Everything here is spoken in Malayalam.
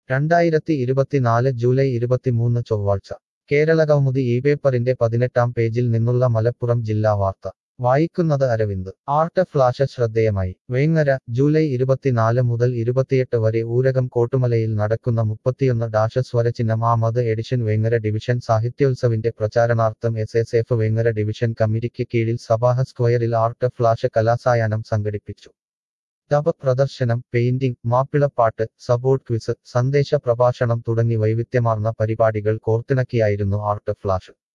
രണ്ടായിരത്തി ഇരുപത്തിനാല് ജൂലൈ ഇരുപത്തിമൂന്ന് ചൊവ്വാഴ്ച കേരള കൗമുദി ഈ പേപ്പറിന്റെ പതിനെട്ടാം പേജിൽ നിന്നുള്ള മലപ്പുറം ജില്ലാ വാർത്ത വായിക്കുന്നത് അരവിന്ദ് ആർട്ട് ഫ്ലാഷ് ശ്രദ്ധേയമായി വേങ്ങര ജൂലൈ ഇരുപത്തിനാല് മുതൽ ഇരുപത്തിയെട്ട് വരെ ഊരകം കോട്ടുമലയിൽ നടക്കുന്ന മുപ്പത്തിയൊന്ന് ഡാഷ സ്വരചിഹ്നം ആമത് എഡിഷൻ വേങ്ങര ഡിവിഷൻ സാഹിത്യോത്സവിന്റെ പ്രചാരണാർത്ഥം S S F Vengara division കമ്മിറ്റിക്ക് കീഴിൽ സഭാഹ സ്ക്വയറിൽ ആർട്ട് ഫ്ലാഷ് കലാസായാഹ്നം സംഘടിപ്പിച്ചു തപ പ്രദർശനം പെയിന്റിംഗ് മാപ്പിളപ്പാട്ട് സപ്പോർട്ട് ക്വിസ് സന്ദേശ പ്രഭാഷണം തുടങ്ങി വൈവിധ്യമാർന്ന പരിപാടികൾ കോർത്തിണക്കിയായിരുന്നു ആർട്ട് ഫ്ലാഷ്